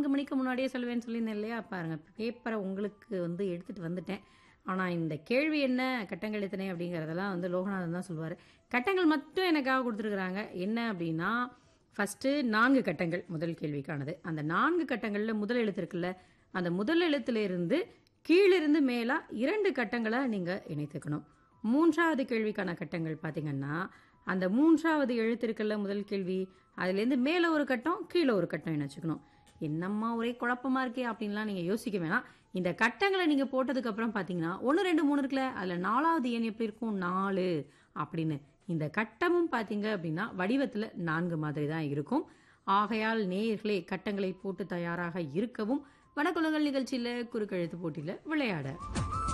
நான்கு மணிக்கு முன்னாடியே சொல்லுவேன்னு சொல்லியிருந்தேன் இல்லையா பாருங்க பேப்பரை உங்களுக்கு வந்து எடுத்துட்டு வந்துட்டேன் ஆனால் இந்த கேள்வி என்ன கட்டங்கள் எத்தனை அப்படிங்கிறதெல்லாம் வந்து லோகநாதன் தான் சொல்லுவார் கட்டங்கள் மட்டும் எனக்காக கொடுத்துருக்குறாங்க என்ன அப்படின்னா ஃபஸ்ட்டு நான்கு கட்டங்கள் முதல் கேள்விக்கானது அந்த நான்கு கட்டங்களில் முதல் எழுத்து இருக்குல்ல அந்த முதல் எழுத்துலேருந்து கீழிருந்து மேலா இரண்டு கட்டங்களை நீங்கள் இணைத்துக்கணும் மூன்றாவது கேள்விக்கான கட்டங்கள் பார்த்தீங்கன்னா அந்த மூன்றாவது எழுத்து இருக்குல்ல முதல் கேள்வி அதுலேருந்து மேலே ஒரு கட்டம் கீழே ஒரு கட்டம் இணைச்சுக்கணும் என்னம்மா ஒரே குழப்பமா இருக்கே அப்படின்லாம் நீங்கள் யோசிக்க வேணாம் இந்த கட்டங்களை நீங்கள் போட்டதுக்கு அப்புறம் பார்த்தீங்கன்னா ஒன்று ரெண்டு மூணு இருக்குல்ல அதில் நாலாவது எண் எப்படி இருக்கும் நாலு அப்படின்னு இந்த கட்டமும் பார்த்தீங்க அப்படின்னா வடிவத்தில் நான்கு மாதிரி தான் இருக்கும் ஆகையால் நேயர்களே கட்டங்களை போட்டு தயாராக இருக்கவும் வணக்கங்கள் நிகழ்ச்சியில் குறுக்கெழுத்து போட்டியில் விளையாட